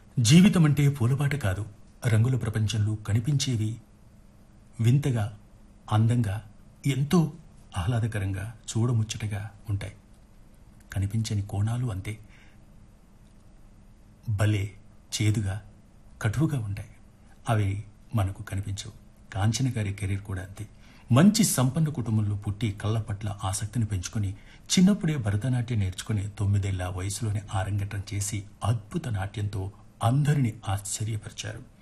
జీవితం అంటే పూలబాట కాదు రంగుల ప్రపంచంలో కనిపించేవి వింతగా అందంగా ఎంతో ఆహ్లాదకరంగా చూడముచ్చటగా ఉంటాయి కనిపించని కోణాలు అంతే భలే చేదుగా కటువుగా ఉంటాయి అవి మనకు కనిపించవు కాంచన గారి కెరీర్ కూడా అంతే మంచి సంపన్న కుటుంబంలో పుట్టి కళ్ళ పట్ల ఆసక్తిని పెంచుకొని చిన్నప్పుడే భరతనాట్యం నేర్చుకుని తొమ్మిదేళ్ల వయసులోనే ఆరంగేట్రం చేసి అద్భుత నాట్యంతో అందరినీ ఆశ్చర్యపరిచారు